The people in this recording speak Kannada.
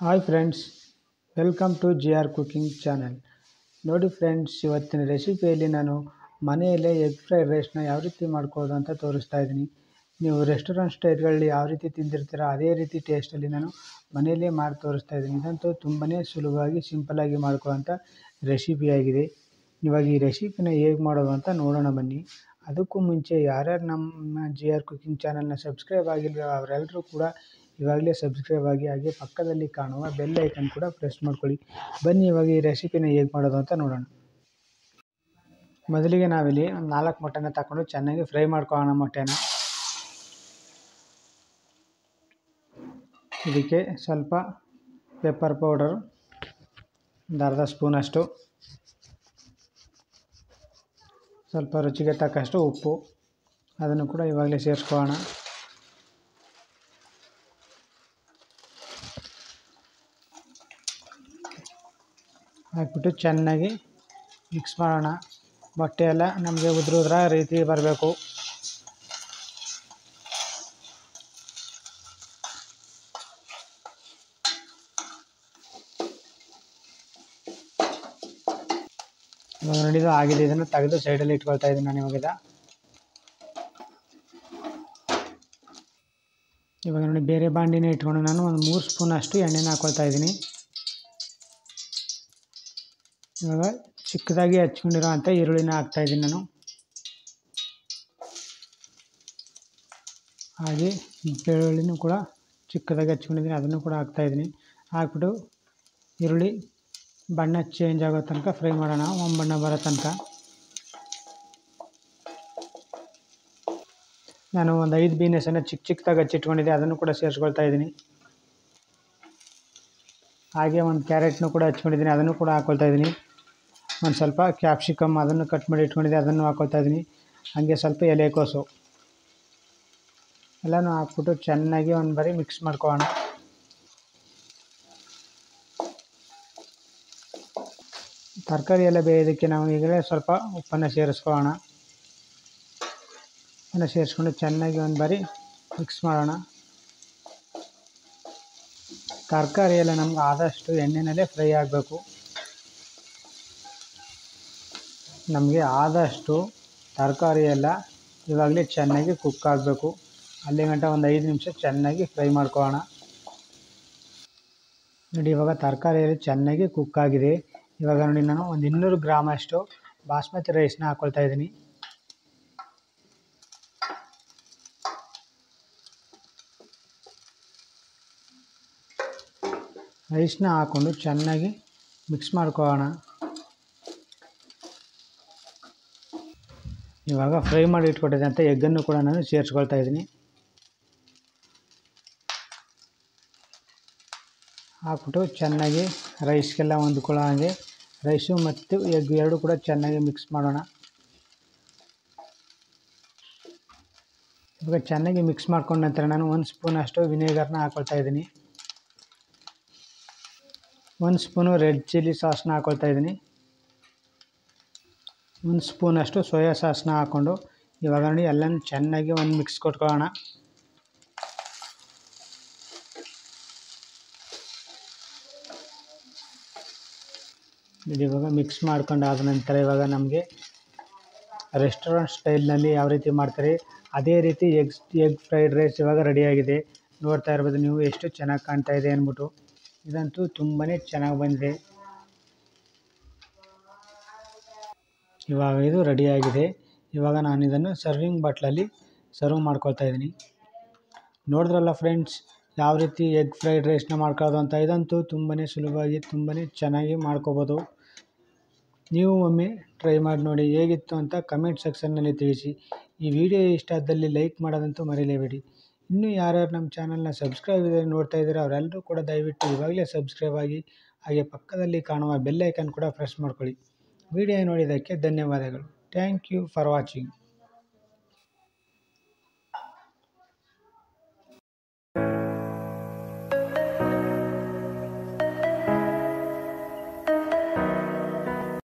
hi friends welcome to G R cooking channel ನೋಡಿ ಫ್ರೆಂಡ್ಸ್ ಇವತ್ತಿನ ರೆಸಿಪಿಯಲ್ಲಿ ನಾನು ಮನೆಯಲ್ಲೇ ಎಗ್ ಫ್ರೈಡ್ ರೈಸ್ನ ಯಾವ ರೀತಿ ಮಾಡ್ಕೋದು ಅಂತ ತೋರಿಸ್ತಾ ಇದ್ದೀನಿ ನೀವು ರೆಸ್ಟೋರೆಂಟ್ ಸ್ಟೈಲ್ಗಳಲ್ಲಿ ಯಾವ ರೀತಿ ತಿಂದಿರ್ತೀರ ಅದೇ ರೀತಿ ಟೇಸ್ಟಲ್ಲಿ ನಾನು ಮನೆಯಲ್ಲೇ ಮಾಡಿ ತೋರಿಸ್ತಾ ಇದ್ದೀನಿ ಇದಂತೂ ತುಂಬನೇ ಸುಲಭವಾಗಿ ಸಿಂಪಲ್ಲಾಗಿ ಮಾಡ್ಕೊಳ್ಳೋಂಥ ರೆಸಿಪಿಯಾಗಿದೆ ಇವಾಗ ಈ ರೆಸಿಪಿನ ಹೇಗೆ ಮಾಡೋದು ಅಂತ ನೋಡೋಣ ಬನ್ನಿ ಅದಕ್ಕೂ ಮುಂಚೆ ಯಾರ್ಯಾರು ನಮ್ಮ ಜಿ ಆರ್ ಕುಕಿಂಗ್ ಚಾನಲ್ನ ಸಬ್ಸ್ಕ್ರೈಬ್ ಆಗಿಲ್ವೋ ಅವರೆಲ್ಲರೂ ಕೂಡ ಇವಾಗಲೇ ಸಬ್ಸ್ಕ್ರೈಬ್ ಆಗಿ ಹಾಗೆ ಪಕ್ಕದಲ್ಲಿ ಕಾಣುವ ಬೆಲ್ ಐಕನ್ ಕೂಡ ಪ್ರೆಸ್ ಮಾಡ್ಕೊಳ್ಳಿ ಬನ್ನಿ ಇವಾಗ ಈ ರೆಸಿಪಿನ ಹೇಗೆ ಮಾಡೋದು ಅಂತ ನೋಡೋಣ ಮೊದಲಿಗೆ ನಾವಿಲ್ಲಿ ಒಂದು ನಾಲ್ಕು ಮೊಟ್ಟೆನ ತಗೊಂಡು ಚೆನ್ನಾಗಿ ಫ್ರೈ ಮಾಡ್ಕೊಳ್ಳೋಣ ಮೊಟ್ಟೆನ ಇದಕ್ಕೆ ಸ್ವಲ್ಪ ಪೆಪ್ಪರ್ ಪೌಡರ್ ಒಂದು ಅರ್ಧ ಸ್ಪೂನಷ್ಟು ಸ್ವಲ್ಪ ರುಚಿಗೆ ತಕ್ಕಷ್ಟು ಉಪ್ಪು ಅದನ್ನು ಕೂಡ ಇವಾಗಲೇ ಸೇರಿಸ್ಕೊಳ್ಳೋಣ ಹಾಕ್ಬಿಟ್ಟು ಚೆನ್ನಾಗಿ ಮಿಕ್ಸ್ ಮಾಡೋಣ ಮೊಟ್ಟೆ ಎಲ್ಲ ನಮಗೆ ಉದ್ರ ಉದ್ರ ರೀತಿ ಬರಬೇಕು ಇವಾಗ ನೋಡಿದ್ದು ಆಗಿದೆ ಇದನ್ನು ತೆಗೆದು ಸೈಡಲ್ಲಿ ಇಟ್ಕೊಳ್ತಾ ಇದ್ದೀನಿ ನಾನು ಇವಾಗ ಇವಾಗ ನೋಡಿ ಬೇರೆ ಬಾಂಡಿನ ಇಟ್ಕೊಂಡು ನಾನು ಒಂದು ಮೂರು ಸ್ಪೂನ್ ಅಷ್ಟು ಎಣ್ಣೆನ ಹಾಕ್ಕೊಳ್ತಾ ಇದ್ದೀನಿ ಇವಾಗ ಚಿಕ್ಕದಾಗಿ ಹಚ್ಕೊಂಡಿರೋ ಅಂಥ ಈರುಳ್ಳಿನ ಹಾಕ್ತಾಯಿದ್ದೀನಿ ನಾನು ಹಾಗೆ ಬೆಳ್ಳುಳ್ಳಿನೂ ಕೂಡ ಚಿಕ್ಕದಾಗಿ ಹಚ್ಕೊಂಡಿದ್ದೀನಿ ಅದನ್ನು ಕೂಡ ಹಾಕ್ತಾಯಿದ್ದೀನಿ ಹಾಕ್ಬಿಟ್ಟು ಈರುಳ್ಳಿ ಬಣ್ಣ ಚೇಂಜ್ ಆಗೋ ತನಕ ಫ್ರೈ ಮಾಡೋಣ ಬಣ್ಣ ಬರೋ ತನಕ ನಾನು ಒಂದು ಐದು ಬೀನಸನ್ನು ಚಿಕ್ಕ ಚಿಕ್ಕದಾಗಿ ಹಚ್ಚಿಟ್ಕೊಂಡಿದ್ದೆ ಅದನ್ನು ಕೂಡ ಸೇರಿಸ್ಕೊಳ್ತಾ ಇದ್ದೀನಿ ಹಾಗೆ ಒಂದು ಕ್ಯಾರೆಟ್ನು ಕೂಡ ಹಚ್ಕೊಂಡಿದ್ದೀನಿ ಅದನ್ನು ಕೂಡ ಹಾಕ್ಕೊಳ್ತಾ ಇದ್ದೀನಿ ಒಂದು ಸ್ವಲ್ಪ ಕ್ಯಾಪ್ಸಿಕಮ್ ಅದನ್ನು ಕಟ್ ಮಾಡಿ ಇಟ್ಕೊಂಡಿದ್ದೆ ಅದನ್ನು ಹಾಕ್ಕೊಳ್ತಾ ಇದ್ದೀನಿ ಹಾಗೆ ಸ್ವಲ್ಪ ಎಲೆಕೋಸು ಎಲ್ಲನೂ ಹಾಕ್ಬಿಟ್ಟು ಚೆನ್ನಾಗಿ ಒಂದು ಬಾರಿ ಮಿಕ್ಸ್ ಮಾಡ್ಕೊಳ್ಳೋಣ ತರಕಾರಿ ಎಲ್ಲ ಬೇಯೋದಕ್ಕೆ ನಾವು ಈಗಲೇ ಸ್ವಲ್ಪ ಉಪ್ಪನ್ನು ಸೇರಿಸ್ಕೊಳ್ಳೋಣ ಉಪ್ಪನ್ನು ಸೇರಿಸ್ಕೊಂಡು ಚೆನ್ನಾಗಿ ಒಂದು ಬಾರಿ ಮಿಕ್ಸ್ ಮಾಡೋಣ ತರಕಾರಿ ಎಲ್ಲ ನಮ್ಗೆ ಆದಷ್ಟು ಎಣ್ಣೆನಲ್ಲೇ ಫ್ರೈ ಆಗಬೇಕು ನಮಗೆ ಆದಷ್ಟು ತರಕಾರಿ ಎಲ್ಲ ಇವಾಗಲೇ ಚೆನ್ನಾಗಿ ಕುಕ್ ಆಗಬೇಕು ಅಲ್ಲಿ ಗಂಟ ಒಂದು ಐದು ನಿಮಿಷ ಚೆನ್ನಾಗಿ ಫ್ರೈ ಮಾಡ್ಕೊಳ್ಳೋಣ ನೋಡಿ ಇವಾಗ ತರಕಾರಿಯಲ್ಲಿ ಚೆನ್ನಾಗಿ ಕುಕ್ ಆಗಿದೆ ಇವಾಗ ನೋಡಿ ನಾನು ಒಂದು ಇನ್ನೂರು ಗ್ರಾಮಷ್ಟು ಬಾಸ್ಮತಿ ರೈಸ್ನ ಹಾಕ್ಕೊಳ್ತಾ ಇದ್ದೀನಿ ರೈಸ್ನ ಹಾಕ್ಕೊಂಡು ಚೆನ್ನಾಗಿ ಮಿಕ್ಸ್ ಮಾಡ್ಕೊಳ್ಳೋಣ ಇವಾಗ ಫ್ರೈ ಮಾಡಿ ಇಟ್ಕೊಟ್ಟಿದ್ದಂಥ ಎಗ್ಗನ್ನು ಕೂಡ ನಾನು ಸೇರಿಸ್ಕೊಳ್ತಾ ಇದ್ದೀನಿ ಹಾಕ್ಬಿಟ್ಟು ಚೆನ್ನಾಗಿ ರೈಸ್ಗೆಲ್ಲ ಹೊಂದ್ಕೊಳ್ಳೋ ಹಾಗೆ ರೈಸು ಮತ್ತು ಎಗ್ ಎರಡು ಕೂಡ ಚೆನ್ನಾಗಿ ಮಿಕ್ಸ್ ಮಾಡೋಣ ಇವಾಗ ಚೆನ್ನಾಗಿ ಮಿಕ್ಸ್ ಮಾಡ್ಕೊಂಡ ನಂತರ ನಾನು ಒಂದು ಸ್ಪೂನ್ ಅಷ್ಟು ವಿನೇಗರ್ನ ಹಾಕ್ಕೊಳ್ತಾ ಇದ್ದೀನಿ ಒಂದು ಸ್ಪೂನು ರೆಡ್ ಚಿಲ್ಲಿ ಸಾಸ್ನ ಹಾಕ್ಕೊಳ್ತಾ ಇದ್ದೀನಿ ಒಂದು ಸ್ಪೂನಷ್ಟು ಸೋಯಾ ಸಾಸ್ನ ಹಾಕ್ಕೊಂಡು ಇವಾಗ ನೋಡಿ ಎಲ್ಲನೂ ಚೆನ್ನಾಗಿ ಒಂದು ಮಿಕ್ಸ್ ಕೊಟ್ಕೊಳ್ಳೋಣ ಇವಾಗ ಮಿಕ್ಸ್ ಮಾಡ್ಕೊಂಡು ಆದ ನಂತರ ಇವಾಗ ನಮಗೆ ರೆಸ್ಟೋರೆಂಟ್ ಸ್ಟೈಲ್ನಲ್ಲಿ ಯಾವ ರೀತಿ ಮಾಡ್ತಾರೆ ಅದೇ ರೀತಿ ಎಗ್ಸ್ ಎಗ್ ಫ್ರೈಡ್ ರೈಸ್ ಇವಾಗ ರೆಡಿಯಾಗಿದೆ ನೋಡ್ತಾ ಇರ್ಬೋದು ನೀವು ಎಷ್ಟು ಚೆನ್ನಾಗಿ ಕಾಣ್ತಾ ಇದೆ ಅಂದ್ಬಿಟ್ಟು ಇದಂತೂ ತುಂಬಾ ಚೆನ್ನಾಗಿ ಬಂದಿದೆ ಇವಾಗ ಇದು ರೆಡಿಯಾಗಿದೆ ಇವಾಗ ನಾನು ಇದನ್ನು ಸರ್ವಿಂಗ್ ಬಾಟ್ಲಲ್ಲಿ ಸರ್ವ್ ಮಾಡ್ಕೊಳ್ತಾ ಇದ್ದೀನಿ ನೋಡಿದ್ರಲ್ಲ ಫ್ರೆಂಡ್ಸ್ ಯಾವ ರೀತಿ ಎಗ್ ಫ್ರೈಡ್ ರೈಸ್ನ ಮಾಡ್ಕೊಳ್ಳೋದು ಅಂತ ಇದಂತೂ ತುಂಬಾ ಸುಲಭವಾಗಿ ತುಂಬಾ ಚೆನ್ನಾಗಿ ಮಾಡ್ಕೋಬೋದು ನೀವು ಒಮ್ಮೆ ಟ್ರೈ ಮಾಡಿ ನೋಡಿ ಹೇಗಿತ್ತು ಅಂತ ಕಮೆಂಟ್ ಸೆಕ್ಷನ್ನಲ್ಲಿ ತಿಳಿಸಿ ಈ ವಿಡಿಯೋ ಇಷ್ಟ ಆದಲ್ಲಿ ಲೈಕ್ ಮಾಡೋದಂತೂ ಮರೀಲೇಬೇಡಿ ಇನ್ನೂ ಯಾರ್ಯಾರು ನಮ್ಮ ಚಾನಲ್ನ ಸಬ್ಸ್ಕ್ರೈಬ್ ಇದೆ ನೋಡ್ತಾ ಇದ್ದಾರೆ ಅವರೆಲ್ಲರೂ ಕೂಡ ದಯವಿಟ್ಟು ಇವಾಗಲೇ ಸಬ್ಸ್ಕ್ರೈಬ್ ಆಗಿ ಹಾಗೆ ಪಕ್ಕದಲ್ಲಿ ಕಾಣುವ ಬೆಲ್ ಐಕನ್ ಕೂಡ ಪ್ರೆಸ್ ಮಾಡ್ಕೊಳ್ಳಿ ವಿಡಿಯೋ ನೋಡಿದ್ದಕ್ಕೆ ಧನ್ಯವಾದಗಳು ಥ್ಯಾಂಕ್ ಯು ಫಾರ್ ವಾಚಿಂಗ್